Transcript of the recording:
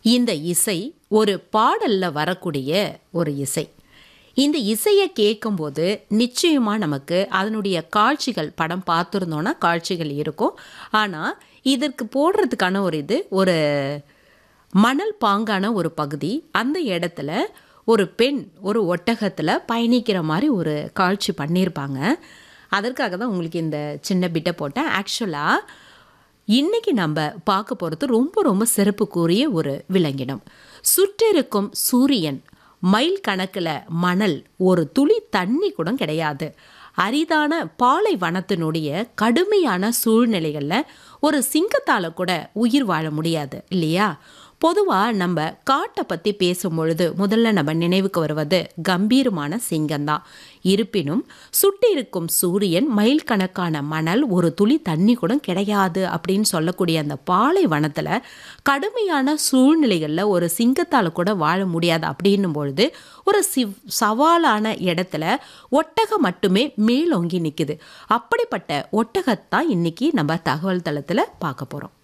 இந்த இசை ஒரு பாடல்ல வரக்கூடிய ஒரு இசை இந்த இசையை கேட்கும்போது நிச்சயமாக நமக்கு அதனுடைய காட்சிகள் படம் பார்த்துருந்தோன்னா காட்சிகள் இருக்கும் ஆனால் இதற்கு போடுறதுக்கான ஒரு இது ஒரு மணல் பாங்கான ஒரு பகுதி அந்த இடத்துல ஒரு பெண் ஒரு ஒட்டகத்தில் பயணிக்கிற மாதிரி ஒரு காட்சி பண்ணியிருப்பாங்க அதற்காக தான் உங்களுக்கு இந்த சின்ன பிட்டை போட்டேன் ஆக்சுவலாக இன்னைக்கு நம்ம பார்க்க போகிறது ரொம்ப ரொம்ப சிறப்புக்குரிய ஒரு விலங்கினம் சுற்றிருக்கும் சூரியன் மைல் கணக்கில் மணல் ஒரு துளி தண்ணி கூட கிடையாது அரிதான பாலைவனத்தினுடைய கடுமையான சூழ்நிலைகளில் ஒரு சிங்கத்தால் கூட உயிர் வாழ முடியாது இல்லையா பொதுவாக நம்ம காட்டை பற்றி பேசும் பொழுது முதல்ல நம்ம நினைவுக்கு வருவது கம்பீரமான சிங்கம்தான் இருப்பினும் சுட்டி இருக்கும் சூரியன் மைல் கணக்கான மணல் ஒரு துளி தண்ணி கூட கிடையாது அப்படின்னு சொல்லக்கூடிய அந்த பாலைவனத்தில் கடுமையான சூழ்நிலைகளில் ஒரு சிங்கத்தால் கூட வாழ முடியாது அப்படின்னும் பொழுது ஒரு சிவ் சவாலான இடத்துல ஒட்டகம் மட்டுமே மேலோங்கி நிற்குது அப்படிப்பட்ட ஒட்டகத்தான் இன்னைக்கு நம்ம தகவல் தளத்தில் பார்க்க போகிறோம்